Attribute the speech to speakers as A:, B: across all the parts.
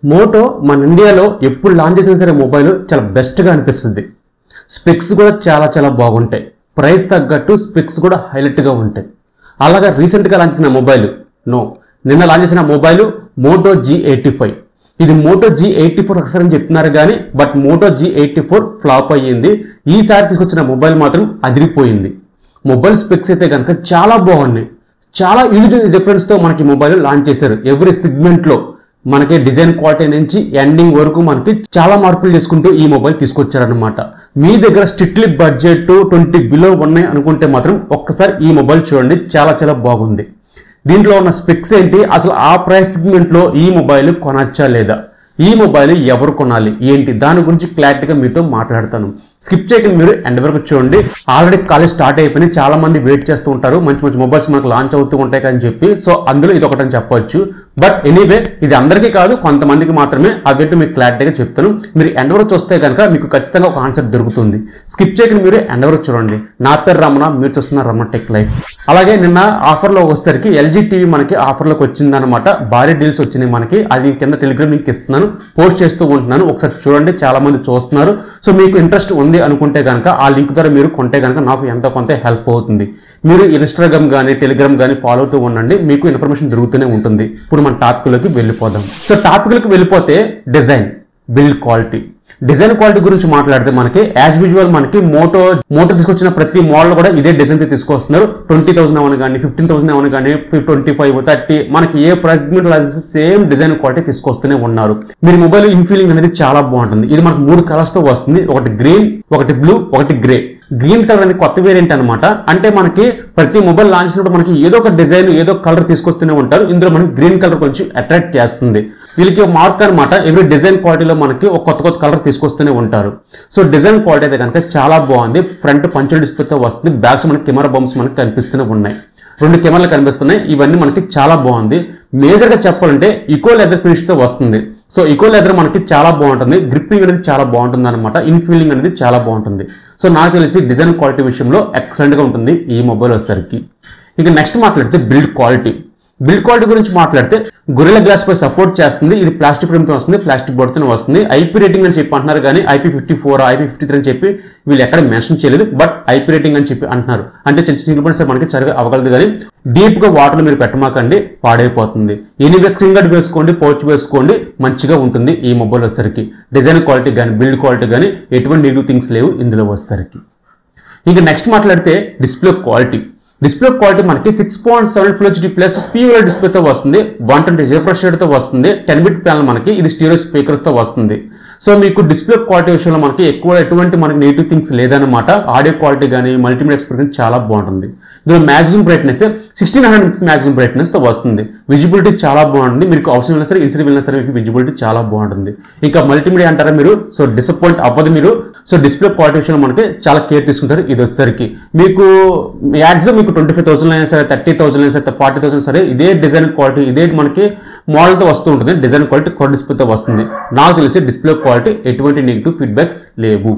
A: Moto మన ఇండియాలో ఎప్పుడు లాంచ్ చేసినా సరే మొబైల్ చాలా బెస్ట్గా అనిపిస్తుంది స్పెక్స్ కూడా చాలా చాలా బాగుంటాయి ప్రైస్ తగ్గట్టు స్పెక్స్ కూడా హైలైట్గా ఉంటాయి అలాగా రీసెంట్గా లాంచ్ చేసిన మొబైల్ నో నిన్న లాంచ్ చేసిన mobile Moto G eighty five ఇది Moto G eighty four success అని చెప్తున్నారు కానీ but Moto G eighty four flop అయ్యింది ఈసారి తీసుకొచ్చిన మొబైల్ మాత్రం అదిరిపోయింది మొబైల్ స్పెక్స్ అయితే కనుక చాలా బాగున్నాయి చాలా యూజ్ డిఫరెన్స్తో మనకి మొబైల్ లాంచ్ చేశారు ఎవ్రీ సెగ్మెంట్లో మనకి డిజైన్ క్వాలిటీ నుంచి ఎండింగ్ వరకు మనకి చాలా మార్పులు చేసుకుంటూ ఈ మొబైల్ తీసుకొచ్చారనమాట మీ దగ్గర స్ట్రిక్ట్లీ బడ్జెట్ ట్వంటీ బిలో ఉన్నాయి అనుకుంటే మాత్రం ఒక్కసారి ఈ మొబైల్ చూడండి చాలా చాలా బాగుంది దీంట్లో ఉన్న స్పెక్స్ ఏంటి అసలు ఆ ప్రైస్ సెగ్మెంట్లో ఈ మొబైల్ కొనచ్చా లేదా ఈ మొబైల్ ఎవరు కొనాలి ఏంటి దాని గురించి క్లారిటీగా మీతో మాట్లాడతాను స్కిప్ చేయకుండా మీరు ఎండ్ వరకు చూడండి ఆల్రెడీ కాలేజ్ స్టార్ట్ అయిపోయి చాలా మంది వెయిట్ చేస్తూ ఉంటారు మంచి మంచి మొబైల్స్ మనకు లాంచ్ అవుతూ ఉంటాయి అని చెప్పి సో అందులో ఇది ఒకటని చెప్పొచ్చు బట్ ఎనీవే ఇది అందరికీ కాదు కొంతమందికి మాత్రమే అవేంటో మీకు క్లారిటీగా చెప్తాను మీరు ఎండ్ వరకు చూస్తే కనుక మీకు ఖచ్చితంగా ఒక ఆన్సర్ దొరుకుతుంది స్కిప్ చేయకుండా మీరు ఎండ్ వరకు చూడండి నా పేరు రమణ మీరు చూస్తున్న రమణ టెక్ లైఫ్ అలాగే నిన్న ఆఫర్లో వచ్చేసరికి ఎల్జీ టీవీ మనకి ఆఫర్లోకి వచ్చిందనమాట భారీ డీల్స్ వచ్చినాయి మనకి అది కింద టెలిగ్రామ్ లింక్ ఇస్తున్నాను పోస్ట్ చేస్తూ ఉంటున్నాను ఒకసారి చూడండి చాలా మంది చూస్తున్నారు సో మీకు ఇంట్రెస్ట్ ఉంది అనుకుంటే కనుక ఆ లింక్ ద్వారా మీరు కొంటే కనుక నాకు ఎంతో కొంత హెల్ప్ అవుతుంది మీరు ఇన్స్టాగ్రామ్ కానీ టెలిగ్రామ్ కానీ ఫాలో అవుతూ ఉండండి మీకు ఇన్ఫర్మేషన్ దొరుకుతూనే ఉంటుంది ఇప్పుడు మన టాపిక్లోకి వెళ్ళిపోదాం సో టాపిక్లోకి వెళ్ళిపోతే design build quality design quality గురించి మాట్లాడితే మనకి యాజ్ యూజువల్ మనకి మోటో మోటో తీసుకొచ్చిన ప్రతి మోడల్ కూడా ఇదే డిజైన్ తో తీసుకొస్తున్నారు ట్వంటీ థౌసండ్ అవని కానీ ఫిఫ్టీన్ థౌసండ్ అవని కానీ ట్వంటీ ఫైవ్ థర్టీ మనకి ఏ ప్రైస్ సేమ్ డిజైన్ క్వాలిటీ తీసుకొస్తూనే ఉన్నారు మీరు మొబైల్ ఇన్ఫీలింగ్ అనేది చాలా బాగుంటుంది ఇది మనకు మూడు కలర్స్ తో వస్తుంది ఒకటి గ్రీన్ ఒకటి బ్లూ ఒకటి గ్రే గ్రీన్ కలర్ అనేది కొత్త వేరియంట్ అనమాట అంటే మనకి ప్రతి మొబైల్ లాంచ్ చేసినప్పుడు మనకి ఏదో ఒక డిజైన్ ఏదో ఒక కలర్ తీసుకొస్తూనే ఉంటారు ఇందులో మనకి గ్రీన్ కలర్ కొంచెం అట్రాక్ట్ చేస్తుంది వీళ్ళకి ఒక మార్క్ అనమాట ఎవ్రీ డిజైన్ క్వాలిటీలో మనకి ఒక కొత్త కొత్త కలర్ తీసుకొస్తూనే ఉంటారు సో డిజైన్ క్వాలిటీ అయితే కనుక చాలా బాగుంది ఫ్రంట్ పంచుల డిస్ప్లేతో వస్తుంది బ్యాక్స్ మనకి కెమెరా బంప్స్ మనకి కనిపిస్తూనే ఉన్నాయి రెండు కెమెరాలు కనిపిస్తున్నాయి ఇవన్నీ మనకి చాలా బాగుంది మేజర్గా చెప్పాలంటే ఈకో లెదర్ ఫినిష్తో వస్తుంది సో ఈకో లెదర్ మనకి చాలా బాగుంటుంది గ్రిప్పింగ్ అనేది చాలా బాగుంటుంది అనమాట ఇన్ఫీలింగ్ అనేది చాలా బాగుంటుంది సో నాకు తెలిసి డిజైన్ క్వాలిటీ విషయంలో ఎక్సలెంట్గా ఉంటుంది ఈ మొబైల్ వచ్చేసరికి ఇక నెక్స్ట్ మాట్లాడితే బిల్డ్ క్వాలిటీ బిల్డ్ క్వాలిటీ గురించి మాట్లాడితే గొరిల్ల గ్లాస్ పై సపోర్ట్ చేస్తుంది ఇది ప్లాస్టిక్ ఫ్రేమ్ తో వస్తుంది ప్లాస్టిక్ బోర్డ్ తో వస్తుంది ఐపీ రేటింగ్ అని చెప్పి అంటున్నారు కానీ IP fifty four IP fifty three అని చెప్పి వీళ్ళు ఎక్కడ మెన్షన్ చేయలేదు బట్ ఐపీ రేటింగ్ అని చెప్పి అంటున్నారు అంటే చిన్న చిన్న పని మనకి సరిగా అవ్వగలదు కానీ డీప్ గా వాటర్ మీరు పెట్టమాకండి పాడైపోతుంది ఎనీవే స్క్రీన్ గార్డ్ వేసుకోండి పౌచ్ వేసుకోండి మంచిగా ఉంటుంది ఈ మొబైల్ వచ్చేసరికి డిజైన్ క్వాలిటీ కానీ బిల్డ్ క్వాలిటీ కానీ ఎటువంటి నెగిటివ్ థింగ్స్ లేవు ఇందులో వచ్చేసరికి ఇంకా నెక్స్ట్ మాట్లాడితే డిస్ప్లే క్వాలిటీ డిస్ప్లే క్వాలిటీ మనకి six point seven full HD plus POL డిస్ప్లేతో వస్తుంది వన్ ట్వంటీ రిఫ్రెష్ తో వస్తుంది టెన్ బిట్ ప్యానల్ మనకి ఇది స్టీరియో స్పీకర్స్ తో వస్తుంది సో మీకు డిస్ప్లే క్వాలిటీ విషయంలో మనకి ఎక్కువ ఎటువంటి మనకి నెగిటివ్ థింగ్స్ లేదన్నమాట ఆడియో క్వాలిటీ కానీ మల్టీమీడియా ఎక్స్పీరియన్స్ చాలా బాగుంటుంది ఇందులో maximum brightness sixteen hundred nits maximum brightness తో వస్తుంది విజిబిలిటీ చాలా బాగుంటుంది మీకు అవసరం వెళ్ళినా సరే ఇన్సిడెంట్ వెళ్ళినా సరే మీకు విజిబిలిటీ చాలా బాగుంటుంది ఇంకా మల్టీమీడియా అంటారా మీరు సో డిసప్పాయింట్ అవ్వదు మీరు సో డిస్ప్లే క్వాలిటీ విషయంలో మనకి చాలా కేర్ తీసుకుంటారు ఇది వచ్చేసరికి మీకు మ్యాక్సిమం మీకు ట్వంటీ ఫైవ్ థౌసండ్ అయినా సరే థర్టీ థౌసండ్ అయినా సరే ఫార్టీ థౌసండ్ సరే ఇదే డిజైన్ క్వాలిటీ ఇదే మనకి మోడల్తో వస్తూ ఉంటుంది డిజైన్ క్వాలిటీ కొత్త డిస్ప్లేతో వస్తుంది నాకు తెలిసి డిస్ప్లే క్వాలిటీ ఎటువంటి నెగిటివ్ ఫీడ్బ్యాక్స్ లేవు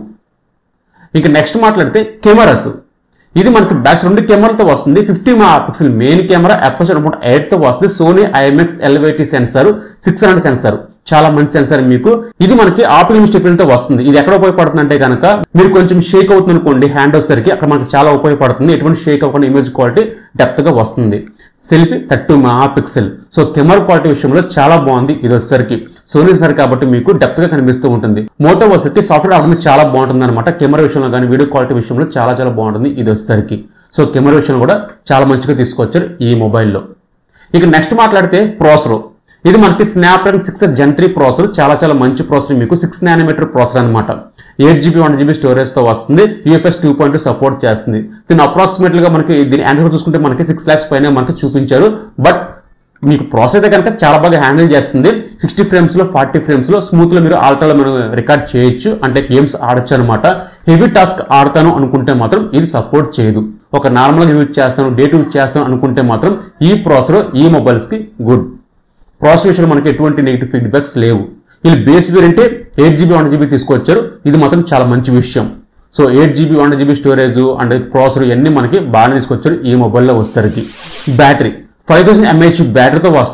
A: ఇక నెక్స్ట్ మాట్లాడితే కెమెరాస్ ఇది మనకి బ్యాక్స్ రెండు కెమెరాలతో వస్తుంది fifty mega pixel main camera ఎఫ్ఎస్ అనుకుంటే ఎయిట్ తో వస్తుంది Sony IMX LYT sensor six hundred sensor చాలా మంచి సెన్సార్ మీకు ఇది మనకి ఆపరేటింగ్ స్టెప్ తో వస్తుంది ఇది ఎక్కడ ఉపయోగపడుతుంది అంటే కనుక మీరు కొంచెం షేక్ అవుతుంది అనుకోండి హ్యాండ్ వచ్చేసరికి అక్కడ మనకి చాలా ఉపయోగపడుతుంది ఎటువంటి షేక్ అవ్వకుండా ఇమేజ్ క్వాలిటీ డెప్త్ గా వస్తుంది selfie thirty mega pixel so camera quality విషయంలో చాలా బాగుంది ఇది వచ్చేసరికి సోనీ సార్ కాబట్టి మీకు డెప్త్ గా కనిపిస్తూ ఉంటుంది మోటో వచ్చేసరికి సాఫ్ట్వేర్ ఆప్షన్ చాలా బాగుంటుంది అనమాట కెమెరా విషయంలో కానీ వీడియో క్వాలిటీ విషయంలో చాలా చాలా బాగుంటుంది ఇది వచ్చేసరికి సో కెమెరా విషయంలో కూడా చాలా మంచిగా తీసుకొచ్చారు ఈ మొబైల్లో ఇక నెక్స్ట్ మాట్లాడితే ప్రాసెసర్ ఇది మనకి Snapdragon six gen three processor చాలా చాలా మంచి ప్రాసెసర్ మీకు సిక్స్ నానోమీటర్ ప్రాసెసర్ అనమాట ఎయిట్ జీబీ వన్ జీబీ స్టోరేజ్తో వస్తుంది యూఎఫ్ఎస్ టూ పాయింట్ సపోర్ట్ చేస్తుంది దీని అప్రాక్సిమేట్లీగా మనకి దీని ఆన్సర్ చూసుకుంటే మనకి సిక్స్ ల్యాక్స్ పైన మనకి చూపించారు బట్ మీకు ప్రాసెస్ అయితే కనుక చాలా బాగా హ్యాండిల్ చేస్తుంది సిక్స్టీ ఫ్రేమ్స్లో ఫార్టీ ఫ్రేమ్స్లో స్మూత్లో మీరు ఆల్టాలో మీరు రికార్డ్ చేయొచ్చు అంటే గేమ్స్ ఆడొచ్చు అనమాట హెవీ టాస్క్ ఆడతాను అనుకుంటే మాత్రం ఇది సపోర్ట్ చేయదు ఒక నార్మల్గా యూజ్ చేస్తాను డే టు యూజ్ చేస్తాను అనుకుంటే మాత్రం ఈ ప్రాసెసర్ ఈ మొబైల్స్కి గుడ్ ప్రాసెస్ విషయంలో మనకి ఎటువంటి నెగిటివ్ ఫీడ్బ్యాక్స్ లేవు వీళ్ళు బేస్ వేరియంటే ఎయిట్ జీబీ వన్ జీబీ తీసుకొచ్చారు ఇది మాత్రం చాలా మంచి విషయం so eight GB one GB storage and processor ఇవన్నీ మనకి బాగానే తీసుకొచ్చారు ఈ మొబైల్లో వచ్చేసరికి బ్యాటరీ ఫైవ్ థౌసండ్ ఎంఏహెచ్ బ్యాటరీతో వస్తుంది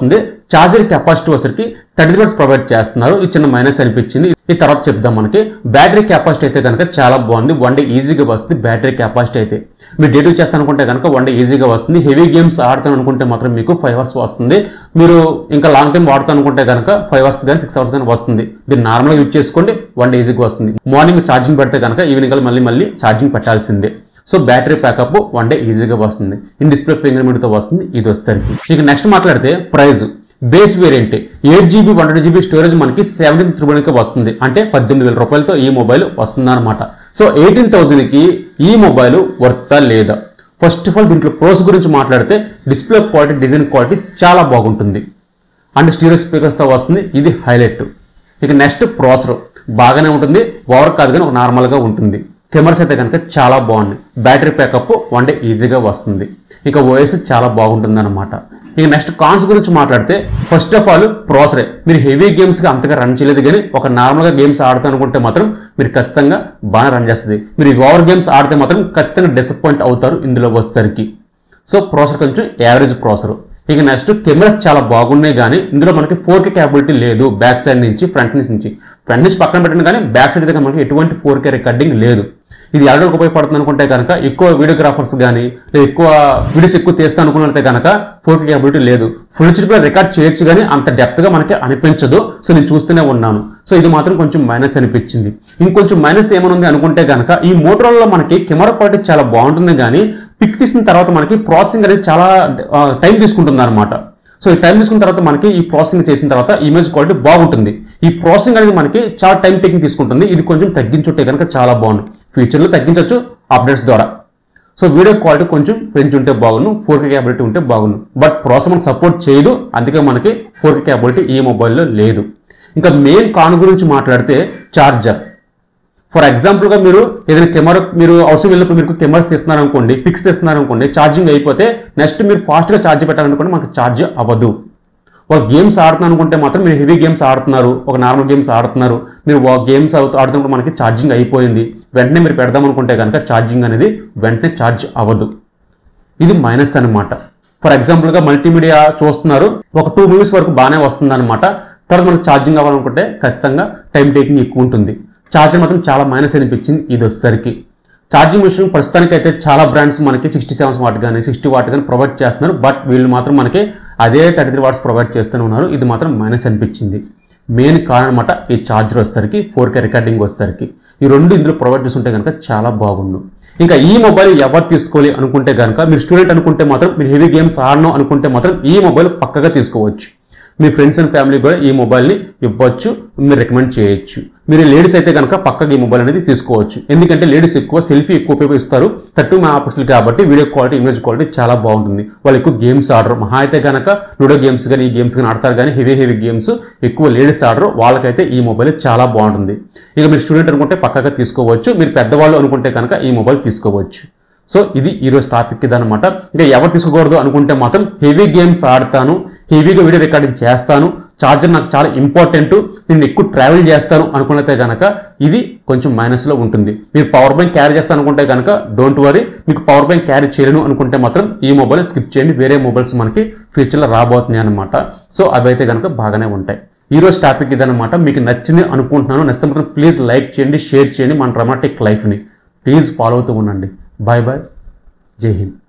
A: ఛార్జర్ కెపాసిటీ వచ్చరికి థర్టీ వాట్స్ ప్రొవైడ్ చేస్తున్నారు ఇది చిన్న మైనస్ అనిపించింది ఈ తర్వాత చెప్దాం మనకి బ్యాటరీ కెపాసిటీ అయితే కనుక చాలా బాగుంది వన్ డే ఈజీగా వస్తుంది బ్యాటరీ కెపాసిటీ అయితే మీరు డే టూ చేస్తాను అనుకుంటే కనుక వన్ డే ఈజీగా వస్తుంది హెవీ గేమ్స్ ఆడతాను అనుకుంటే మాత్రం మీకు ఫైవ్ అవర్స్ వస్తుంది మీరు ఇంకా లాంగ్ టైం వాడతాను అనుకుంటే కనుక ఫైవ్ అవర్స్ కానీ సిక్స్ అవర్స్ కానీ వస్తుంది మీరు నార్మల్గా యూజ్ చేసుకోండి వన్ డే ఈజీగా వస్తుంది మార్నింగ్ ఛార్జింగ్ పెడితే కనుక ఈవినింగ్ కల్లా మళ్ళీ మళ్ళీ ఛార్జింగ్ పెట్టాల్సిందే so battery backup one day ఈజీగా వస్తుంది ఇన్ డిస్ప్లే ఫింగర్ ప్రింట్తో వస్తుంది ఇది వచ్చేసరికి ఇక నెక్స్ట్ మాట్లాడితే price base variant eight GB one GB storage మనకి సెవెంటీన్ త్రిబుల్కి వస్తుంది అంటే పద్దెనిమిది వేల రూపాయలతో ఈ మొబైల్ వస్తుంది అనమాట సో ఎయిటీన్ థౌజండ్కి ఈ మొబైల్ వర్తా లేదా ఫస్ట్ ఆఫ్ ఆల్ దీంట్లో ప్రోస్ గురించి మాట్లాడితే డిస్ప్లే క్వాలిటీ డిజైన్ క్వాలిటీ చాలా బాగుంటుంది అండ్ స్టీరియో స్పీకర్స్తో వస్తుంది ఇది హైలైట్ ఇక నెక్స్ట్ ప్రాసెసర్ బాగానే ఉంటుంది ఓవర్ కాదు కానీ ఒక నార్మల్గా ఉంటుంది కెమెరాస్ అయితే కనుక చాలా బాగుంది బ్యాటరీ బ్యాకప్ వన్ డే ఈజీగా వస్తుంది ఇక ఓఎస్ చాలా బాగుంటుంది అనమాట ఇక నెక్స్ట్ కాన్స్ గురించి మాట్లాడితే ఫస్ట్ ఆఫ్ ఆల్ ప్రాసెసరే మీరు హెవీ గేమ్స్గా అంతగా రన్ చేయలేదు కానీ ఒక నార్మల్గా గేమ్స్ ఆడుతా అనుకుంటే మాత్రం మీరు ఖచ్చితంగా బాగా రన్ చేస్తుంది మీరు ఓవర్ గేమ్స్ ఆడితే మాత్రం ఖచ్చితంగా డిసప్పాయింట్ అవుతారు ఇందులో వచ్చేసరికి సో ప్రాసెసర్ కొంచెం యావరేజ్ ప్రాసెసర్ ఇక నెక్స్ట్ కెమెరాస్ చాలా బాగున్నాయి కానీ ఇందులో మనకి ఫోర్ కే క్యాపబిలిటీ లేదు బ్యాక్ సైడ్ నుంచి ఫ్రంట్ నుంచి ఫ్రంట్ నుంచి పక్కన పెట్టండి కానీ బ్యాక్ సైడ్ అయితే మనకి ఎటువంటి ఫోర్ కే రికార్డింగ్ లేదు ఇది ఎవరికి ఉపయోగపడుతుంది అనుకుంటే కనుక ఎక్కువ వీడియోగ్రాఫర్స్ కానీ లేదా ఎక్కువ వీడియోస్ ఎక్కువ తీస్తా అనుకున్నట్లయితే కనుక ఫోర్ కే క్యాపబిలిటీ లేదు ఫుల్ హెచ్డీ కూడా రికార్డ్ చేయొచ్చు కానీ అంత డెప్త్గా మనకి అనిపించదు సో నేను చూస్తూనే ఉన్నాను సో ఇది మాత్రం కొంచెం మైనస్ అనిపించింది ఇంకొంచెం మైనస్ ఏమనుంది అనుకుంటే కనుక ఈ మోటరోలో మనకి కెమెరా క్వాలిటీ చాలా బాగుంటుంది కానీ పిక్ తీసిన తర్వాత మనకి ప్రాసెసింగ్ అనేది చాలా టైం తీసుకుంటుంది అనమాట సో ఈ టైం తీసుకున్న తర్వాత మనకి ఈ ప్రాసెసింగ్ చేసిన తర్వాత ఇమేజ్ క్వాలిటీ బాగుంటుంది ఈ ప్రాసెసింగ్ అనేది మనకి చాలా టైం టేకింగ్ తీసుకుంటుంది ఇది కొంచెం తగ్గించుంటే కనుక చాలా బాగుంది ఫ్యూచర్లో తగ్గించవచ్చు అప్డేట్స్ ద్వారా సో వీడియో క్వాలిటీ కొంచెం పెంచుంటే బాగుండు ఫోర్ కే క్యాబిలిటీ ఉంటే బాగుండు బట్ ప్రాసెస్ మనం సపోర్ట్ చేయదు అందుకే మనకి ఫోర్ కే క్యాబిలిటీ ఈ మొబైల్లో లేదు ఇంకా మెయిన్ కాన్ గురించి మాట్లాడితే చార్జర్ ఫర్ ఎగ్జాంపుల్గా మీరు ఏదైనా కెమెరా మీరు అవసరం వెళ్ళినప్పుడు మీరు కెమెరాస్ తీస్తున్నారు అనుకోండి పిక్స్ తీస్తున్నారు అనుకోండి ఛార్జింగ్ అయిపోతే నెక్స్ట్ మీరు ఫాస్ట్గా ఛార్జ్ పెట్టాలనుకోండి మనకు ఛార్జ్ అవ్వదు ఒక గేమ్స్ ఆడుతున్నారు అనుకుంటే మాత్రం మీరు హెవీ గేమ్స్ ఆడుతున్నారు ఒక నార్మల్ గేమ్స్ ఆడుతున్నారు మీరు గేమ్స్ ఆడుతున్నప్పుడు మనకి ఛార్జింగ్ అయిపోయింది వెంటనే మీరు పెడదాం అనుకుంటే కనుక ఛార్జింగ్ అనేది వెంటనే ఛార్జ్ అవ్వదు ఇది మైనస్ అనమాట ఫర్ ఎగ్జాంపుల్గా మల్టీమీడియా చూస్తున్నారు ఒక టూ మినిట్స్ వరకు బాగానే వస్తుంది అనమాట తర్వాత మనకు ఛార్జింగ్ అవ్వాలనుకుంటే ఖచ్చితంగా టైం టేకింగ్ ఎక్కువ ఉంటుంది ఛార్జర్ మాత్రం చాలా మైనస్ అనిపించింది ఇది వచ్చేసరికి ఛార్జింగ్ మిషన్ ప్రస్తుతానికి అయితే చాలా బ్రాండ్స్ మనకి సిక్స్టీ సెవెన్ వాట్ కానీ సిక్స్టీ వాట్ కానీ ప్రొవైడ్ చేస్తున్నారు బట్ వీళ్ళు మాత్రం మనకి అదే థర్టీ త్రీ వాట్స్ ప్రొవైడ్ చేస్తూనే ఉన్నారు ఇది మాత్రం మైనస్ అనిపించింది మెయిన్ కారణం అనమాట ఈ ఛార్జర్ వచ్చేసరికి ఫోర్ కే రికార్డింగ్ వచ్చేసరికి ఈ రెండు ఇందులో ప్రొవైడ్ చేస్తుంటే కనుక చాలా బాగుండు ఇంకా ఈ మొబైల్ ఎవరు తీసుకోవాలి అనుకుంటే కనుక మీరు స్టూడెంట్ అనుకుంటే మాత్రం మీరు హెవీ గేమ్స్ ఆడను అనుకుంటే మాత్రం ఈ మొబైల్ పక్కగా తీసుకోవచ్చు మీ ఫ్రెండ్స్ అండ్ ఫ్యామిలీ కూడా ఈ మొబైల్ని ఇవ్వచ్చు మీరు రికమెండ్ చేయొచ్చు మీరు లేడీస్ అయితే కనుక పక్కగా ఈ మొబైల్ అనేది తీసుకోవచ్చు ఎందుకంటే లేడీస్ ఎక్కువ సెల్ఫీ ఎక్కువ ఉపయోగిస్తారు థర్టీ మెగా పిక్సెల్ కాబట్టి వీడియో క్వాలిటీ ఇమేజ్ క్వాలిటీ చాలా బాగుంటుంది వాళ్ళు ఎక్కువ గేమ్స్ ఆడరు మహా అయితే కనుక లూడో గేమ్స్ కానీ ఈ గేమ్స్ కానీ ఆడతారు కానీ హెవీ హెవీ గేమ్స్ ఎక్కువ లేడీస్ ఆడరు వాళ్ళకైతే ఈ మొబైల్ చాలా బాగుంటుంది ఇక మీరు స్టూడెంట్ అనుకుంటే పక్కగా తీసుకోవచ్చు మీరు పెద్దవాళ్ళు అనుకుంటే కనుక ఈ మొబైల్ తీసుకోవచ్చు సో ఇది ఈరోజు టాపిక్ ఇదనమాట ఇంకా ఎవరు తీసుకోకూడదు అనుకుంటే మాత్రం హెవీ గేమ్స్ ఆడతాను హెవీగా వీడియో రికార్డింగ్ చేస్తాను ఛార్జర్ నాకు చాలా ఇంపార్టెంట్ నేను ఎక్కువ ట్రావెల్ చేస్తాను అనుకున్నతే కనుక ఇది కొంచెం మైనస్లో ఉంటుంది మీరు పవర్ బ్యాంక్ క్యారీ చేస్తాను అనుకుంటే కనుక డోంట్ వరీ మీకు పవర్ బ్యాంక్ క్యారీ చేయలేను అనుకుంటే మాత్రం ఈ మొబైల్ స్కిప్ చేయండి వేరే మొబైల్స్ మనకి ఫ్యూచర్లో రాబోతున్నాయి అనమాట సో అవి అయితే కనుక బాగానే ఉంటాయి ఈ రోజు టాపిక్ ఇదనమాట మీకు నచ్చింది అనుకుంటున్నాను నచ్చితే మాత్రం ప్లీజ్ లైక్ చేయండి షేర్ చేయండి మన డ్రమాటిక్ లైఫ్ని ప్లీజ్ ఫాలో అవుతూ ఉండండి బాయ్ బాయ్ జై హింద్